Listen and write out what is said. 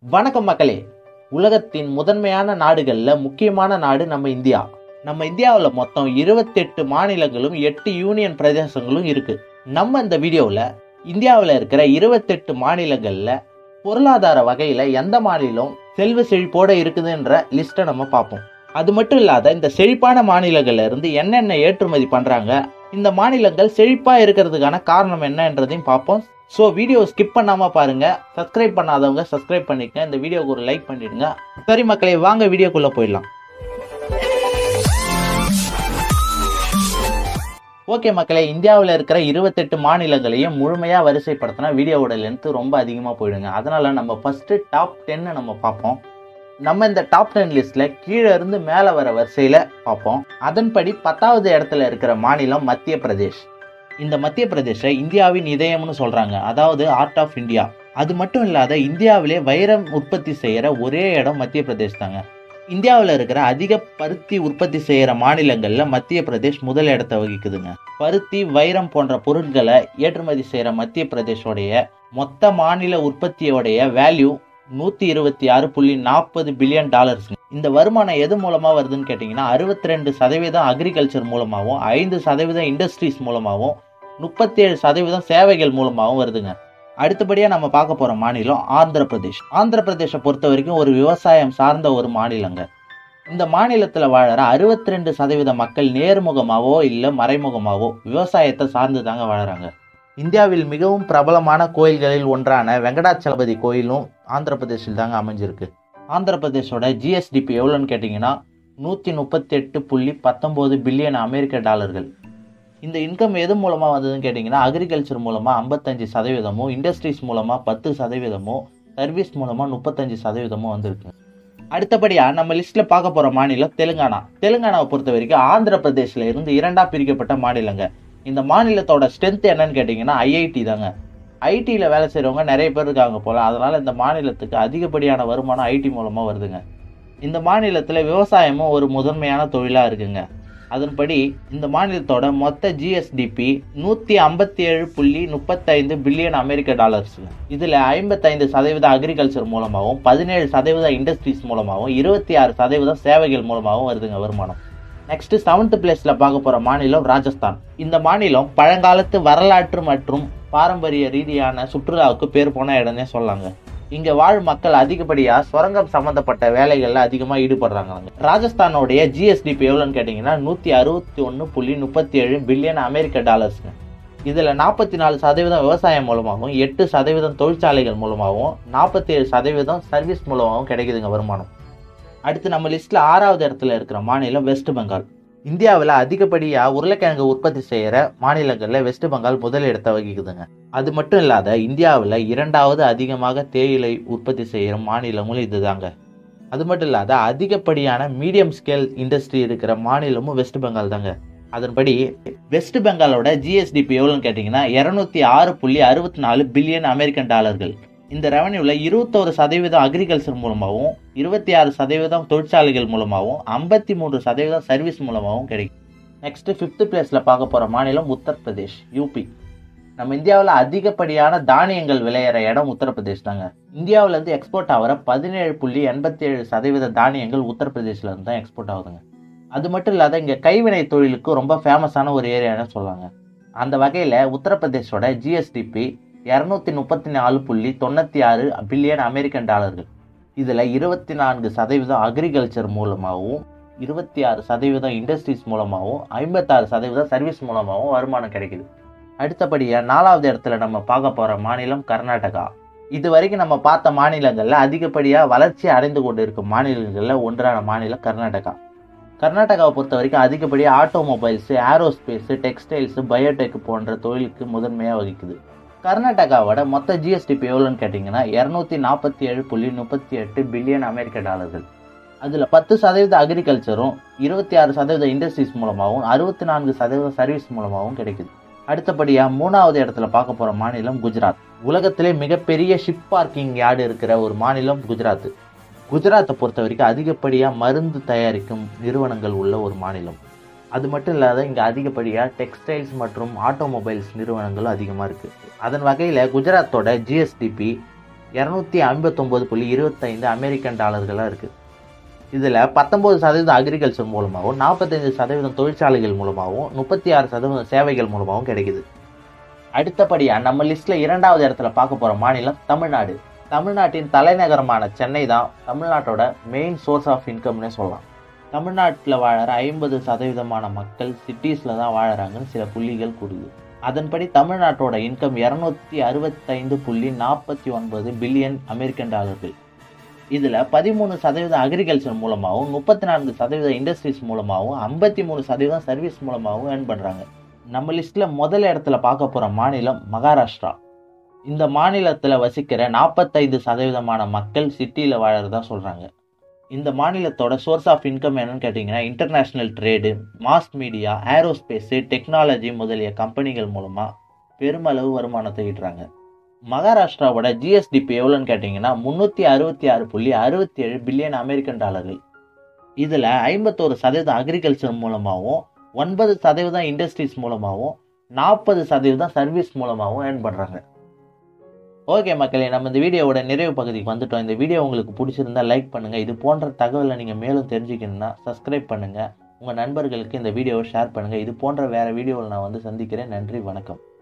வணக்கம் மக்களே உலகத்தின் முதன்மையான நாடுகளில் முக்கியமான நாடு நம்ம இந்தியா நம்ம இந்தியாவில் மொத்தம் இருபத்தெட்டு மாநிலங்களும் எட்டு யூனியன் பிரதேசங்களும் இருக்கு நம்ம இந்த வீடியோவில் இந்தியாவில் இருக்கிற இருபத்தெட்டு மாநிலங்களில் பொருளாதார வகையில் எந்த மாநிலம் செல்வ செழிப்போட இருக்குதுன்ற லிஸ்ட்டை நம்ம பார்ப்போம் அது மட்டும் இல்லாத இந்த செழிப்பான மாநிலங்கள்ல இருந்து என்னென்ன ஏற்றுமதி பண்றாங்க இந்த மாநிலங்கள் செழிப்பா இருக்கிறதுக்கான காரணம் என்னன்றதையும் பார்ப்போம் ஸோ வீடியோ ஸ்கிப் பண்ணாம பாருங்க சப்ஸ்கிரைப் பண்ணாதவங்க சப்ஸ்கிரைப் பண்ணிக்கங்க இந்த வீடியோக்கு ஒரு லைக் பண்ணிடுங்க சரி மக்களே வாங்க வீடியோக்குள்ள போயிடலாம் ஓகே மக்களே இந்தியாவில் இருக்கிற இருபத்தெட்டு மாநிலங்களையும் முழுமையாக வரிசைப்படுத்தினா வீடியோவோட லென்த்து ரொம்ப அதிகமாக போயிடுங்க அதனால நம்ம ஃபர்ஸ்ட் டாப் டென்னு நம்ம பார்ப்போம் நம்ம இந்த டாப் டென் லிஸ்ட்ல கீழே இருந்து மேலே வர வரிசையில் பார்ப்போம் அதன்படி பத்தாவது இடத்துல இருக்கிற மாநிலம் மத்திய பிரதேஷ் இந்த மத்திய பிரதேச இந்தியாவின் இதயம்னு சொல்றாங்க அதாவது ஆர்ட் ஆஃப் இந்தியா அது மட்டும் இல்லாத இந்தியாவிலே வைரம் உற்பத்தி செய்யற ஒரே இடம் மத்திய பிரதேஷ் தாங்க இந்தியாவில் இருக்கிற அதிக பருத்தி உற்பத்தி செய்யற மாநிலங்கள்ல மத்திய பிரதேஷ் முதல் இடத்தை வகிக்குதுங்க பருத்தி வைரம் போன்ற பொருட்களை ஏற்றுமதி செய்யற மத்திய பிரதேஷோடைய மொத்த மாநில உற்பத்தியோடைய வேல்யூ நூத்தி இருபத்தி ஆறு புள்ளி நாற்பது பில்லியன் டாலர்ஸ் இந்த வருமானம் எது மூலமா வருதுன்னு கேட்டீங்கன்னா அறுபத்தி ரெண்டு சதவீதம் அக்ரிகல்ச்சர் மூலமாகவும் ஐந்து சதவீதம் இண்டஸ்ட்ரீஸ் மூலமாகவும் முப்பத்தி ஏழு சதவீதம் சேவைகள் மூலமாகவும் வருதுங்க அடுத்தபடியாக நம்ம பார்க்க போகிற மாநிலம் ஆந்திர பிரதேஷ் ஆந்திர பிரதேசை பொறுத்த வரைக்கும் ஒரு விவசாயம் சார்ந்த ஒரு மாநிலங்க இந்த மாநிலத்தில் வாழற அறுபத்தி ரெண்டு சதவீத மக்கள் நேர்முகமாவோ இல்லை மறைமுகமாவோ விவசாயத்தை சார்ந்து தாங்க வாழறாங்க இந்தியாவில் மிகவும் பிரபலமான கோயில்களில் ஒன்றான வெங்கடாச்சலபதி கோயிலும் ஆந்திர பிரதேசில் தாங்க அமைஞ்சிருக்கு ஆந்திர பிரதேஷோட ஜிஎஸ்டிபி எவ்வளோன்னு கேட்டிங்கன்னா நூற்றி முப்பத்தி எட்டு புள்ளி பத்தொம்போது பில்லியன் அமெரிக்க டாலர்கள் இந்த இன்கம் எது மூலமாக வந்ததுன்னு கேட்டிங்கன்னா அக்ரிகல்ச்சர் மூலமாக ஐம்பத்தஞ்சு சதவீதமும் இண்டஸ்ட்ரீஸ் மூலமாக பத்து சதவீதமும் சர்வீஸ் மூலமாக முப்பத்தஞ்சு சதவீதமும் வந்திருக்கு அடுத்தபடியாக நம்ம லிஸ்ட்டில் பார்க்க போகிற மாநிலம் தெலுங்கானா தெலுங்கானாவை பொறுத்த வரைக்கும் ஆந்திர பிரதேசில் இருந்து இரண்டாக பிரிக்கப்பட்ட மாநிலங்க இந்த மாநிலத்தோட ஸ்ட்ரென்த் என்னன்னு கேட்டிங்கன்னா ஐஐடி தாங்க ஐடியில் வேலை செய்கிறவங்க நிறைய பேர் இருக்காங்க போல் அதனால் இந்த மாநிலத்துக்கு அதிகப்படியான வருமானம் ஐடி மூலமாக வருதுங்க இந்த மாநிலத்தில் விவசாயமும் ஒரு முதன்மையான தொழிலாக இருக்குங்க அதன்படி இந்த மாநிலத்தோட மொத்த ஜிஎஸ்டிபி நூற்றி ஐம்பத்தி ஏழு புள்ளி முப்பத்தைந்து பில்லியன் அமெரிக்க டாலர்ஸ் இதில் ஐம்பத்தைந்து சதவீதம் அக்ரிகல்ச்சர் மூலமாகவும் பதினேழு சதவீதம் இண்டஸ்ட்ரீஸ் மூலமாகவும் இருபத்தி ஆறு சதவீதம் சேவைகள் மூலமாகவும் வருதுங்க வருமானம் நெக்ஸ்ட் செவன்த் பிளேஸ்ல பார்க்க போற மாநிலம் ராஜஸ்தான் இந்த மாநிலம் பழங்காலத்து வரலாற்று மற்றும் பாரம்பரிய ரீதியான சுற்றுலாவுக்கு பேர் போன இடம்னே சொல்லாங்க இங்க வாழும் மக்கள் அதிகப்படியா சுரங்கம் சம்பந்தப்பட்ட வேலைகள்ல அதிகமா ஈடுபடுறாங்க ராஜஸ்தானோடைய ஜிஎஸ்டிபி எவ்வளோன்னு கேட்டீங்கன்னா நூத்தி அறுபத்தி ஒன்று புள்ளி முப்பத்தி ஏழு பில்லியன் அமெரிக்க டாலர்ஸ்ங்க இதுல நாற்பத்தி நாலு சதவீதம் விவசாயம் மூலமாகவும் எட்டு சதவீதம் தொழிற்சாலைகள் மூலமாகவும் நாற்பத்தி ஏழு சதவீதம் சர்வீஸ் மூலமாகவும் கிடைக்குதுங்க வருமானம் அடுத்து நம்ம லிஸ்ட்ல ஆறாவது இடத்துல இருக்கிற மாநிலம் வெஸ்ட் பெங்கால் இந்தியாவில் அதிகப்படியாக உருளைக்கிழங்கு உற்பத்தி செய்கிற மாநிலங்களில் வெஸ்ட் பெங்கால் முதல் இடத்தை வகிக்குதுங்க அது மட்டும் இல்லாத இந்தியாவில் இரண்டாவது அதிகமாக தேயிலை உற்பத்தி செய்கிற மாநிலமும் இதுதாங்க அது மட்டும் இல்லாத அதிகப்படியான மீடியம் ஸ்கேல் இண்டஸ்ட்ரி இருக்கிற மாநிலமும் வெஸ்ட் பெங்கால் தாங்க அதன்படி வெஸ்ட் பெங்காலோட ஜிஎஸ்டிபி எவ்வளோன்னு கேட்டிங்கன்னா இரநூத்தி ஆறு புள்ளி அறுபத்தி நாலு பில்லியன் அமெரிக்கன் டாலர்கள் இந்த ரெவன்யூவில் இருபத்தோரு சதவீதம் அக்ரிகல்ச்சர் மூலமாகவும் இருபத்தி ஆறு சதவீதம் தொழிற்சாலைகள் மூலமாகவும் ஐம்பத்தி மூன்று சதவீதம் சர்வீஸ் மூலமாகவும் கிடைக்கும் நெக்ஸ்ட் ஃபிஃப்த் பிளேஸில் பார்க்க போகிற மாநிலம் உத்தரப்பிரதேஷ் யூபி நம்ம இந்தியாவில் அதிகப்படியான தானியங்கள் விளையிற இடம் உத்தரப்பிரதேஷ் தாங்க இந்தியாவிலேருந்து எக்ஸ்போர்ட் ஆகிற பதினேழு புள்ளி எண்பத்தி ஏழு சதவீத தானியங்கள் உத்தரப்பிரதேசில் இருந்து தான் எக்ஸ்போர்ட் ஆகுதுங்க அது மட்டும் இல்லாத இங்கே கைவினை தொழிலுக்கு ரொம்ப ஃபேமஸான ஒரு ஏரியான்னு சொல்லுவாங்க அந்த வகையில் உத்தரப்பிரதேஷோட ஜிஎஸ்டிபி இரநூத்தி முப்பத்தி நாலு புள்ளி தொண்ணூற்றி ஆறு பில்லியன் அமெரிக்கன் டாலர்கள் இதில் இருபத்தி நான்கு சதவீதம் அக்ரிகல்ச்சர் மூலமாகவும் இருபத்தி ஆறு சதவீதம் இண்டஸ்ட்ரீஸ் மூலமாகவும் ஐம்பத்தாறு சதவீதம் சர்வீஸ் மூலமாகவும் வருமானம் கிடைக்குது அடுத்தபடியாக நாலாவது இடத்துல நம்ம பார்க்க போகிற மாநிலம் கர்நாடகா இது வரைக்கும் நம்ம பார்த்த மாநிலங்களில் அதிகப்படியாக வளர்ச்சி அடைந்து கொண்டு இருக்கும் மாநிலங்களில் ஒன்றான மாநிலம் கர்நாடகா கர்நாடகாவை பொறுத்த வரைக்கும் அதிகப்படியாக ஆட்டோமொபைல்ஸு ஏரோஸ்பேஸு டெக்ஸ்டைல்ஸு பயோடெக் போன்ற தொழிலுக்கு முதன்மையாக வகிக்குது கர்நாடகாவோட மொத்த ஜிஎஸ்டிபி எவ்வளோன்னு கேட்டிங்கன்னா இரநூத்தி நாற்பத்தி ஏழு புள்ளி முப்பத்தி எட்டு பில்லியன் அமெரிக்க டாலர்கள் அதில் பத்து சதவீத அக்ரிகல்ச்சரும் இருபத்தி ஆறு சதவீத இண்டஸ்ட்ரீஸ் மூலமாகவும் அறுபத்தி நான்கு சதவீத சர்வீஸ் மூலமாகவும் கிடைக்குது அடுத்தபடியாக மூணாவது இடத்துல பார்க்க போகிற மாநிலம் குஜராத் உலகத்திலே மிகப்பெரிய ஷிப் பார்க்கிங் யார்டு இருக்கிற ஒரு மாநிலம் குஜராத் குஜராத்தை பொறுத்த வரைக்கும் அதிகப்படியாக மருந்து தயாரிக்கும் நிறுவனங்கள் உள்ள ஒரு மாநிலம் அது மட்டும் இல்லாத இங்கே அதிகப்படியாக டெக்ஸ்டைல்ஸ் மற்றும் ஆட்டோமொபைல்ஸ் நிறுவனங்களும் அதிகமாக இருக்குது அதன் வகையில் குஜராத்தோட ஜிஎஸ்டிபி இரநூத்தி ஐம்பத்தொம்போது புள்ளி இருபத்தைந்து அமெரிக்கன் டாலர்களாக இருக்குது இதில் பத்தொம்போது சதவீதம் அக்ரிகல்ச்சர் மூலமாகவும் நாற்பத்தைந்து சதவீதம் தொழிற்சாலைகள் மூலமாகவும் முப்பத்தி ஆறு சதவீதம் சேவைகள் மூலமாகவும் கிடைக்குது அடுத்தபடியாக நம்ம லிஸ்ட்டில் இரண்டாவது இடத்துல பார்க்க போகிற மாநிலம் தமிழ்நாடு தமிழ்நாட்டின் தலைநகரமான சென்னை தான் தமிழ்நாட்டோட மெயின் சோர்ஸ் ஆஃப் இன்கம்னே சொல்லலாம் தமிழ்நாட்டில் வாழற ஐம்பது சதவீதமான மக்கள் சிட்டிஸில் தான் வாழறாங்கன்னு சில புள்ளிகள் கூடுது அதன்படி தமிழ்நாட்டோட இன்கம் இரநூத்தி அறுபத்தைந்து புள்ளி நாற்பத்தி ஒன்பது பில்லியன் அமெரிக்கன் டாலர்கள் இதில் பதிமூணு சதவீதம் அக்ரிகல்ச்சர் மூலமாகவும் முப்பத்தி நான்கு சதவீதம் இண்டஸ்ட்ரீஸ் மூலமாகவும் ஐம்பத்தி மூணு சதவீதம் சர்வீஸ் மூலமாகவும் ஏர்ன் பண்ணுறாங்க நம்ம லிஸ்ட்டில் முதல் இடத்துல பார்க்க போகிற மாநிலம் மகாராஷ்டிரா இந்த மாநிலத்தில் வசிக்கிற நாற்பத்தைந்து சதவீதமான மக்கள் சிட்டியில் வாழறதா சொல்கிறாங்க இந்த மாநிலத்தோட சோர்ஸ் ஆஃப் இன்கம் என்னன்னு கேட்டிங்கன்னா international trade mass media aerospace technology முதலிய கம்பெனிகள் மூலமாக பெருமளவு வருமானத்தை ஈட்டுறாங்க மகாராஷ்டிராவோட ஜிஎஸ்டிபி எவ்வளோன்னு கேட்டிங்கன்னா முந்நூற்றி அறுபத்தி ஆறு புள்ளி அறுபத்தி ஏழு பில்லியன் அமெரிக்கன் டாலர்கள் இதில் ஐம்பத்தோரு சதவீதம் அக்ரிகல்ச்சர் மூலமாகவும் ஒன்பது சதவீதம் இண்டஸ்ட்ரீஸ் மூலமாகவும் நாற்பது சதவீதம் சர்வீஸ் மூலமாகவும் ஏர்ன் பண்ணுறாங்க ஓகே மக்களே நம்ம இந்த வீடியோவோட நிறைவு பகுதிக்கு வந்துட்டோம் இந்த வீடியோ உங்களுக்கு பிடிச்சிருந்தா லைக் பண்ணுங்கள் இது போன்ற தகவலை நீங்கள் மேலும் தெரிஞ்சுக்கணுன்னா சப்ஸ்கிரைப் பண்ணுங்கள் உங்கள் நண்பர்களுக்கு இந்த வீடியோவை ஷேர் பண்ணுங்கள் இது போன்ற வேறு வீடியோவில் நான் வந்து சந்திக்கிறேன் நன்றி வணக்கம்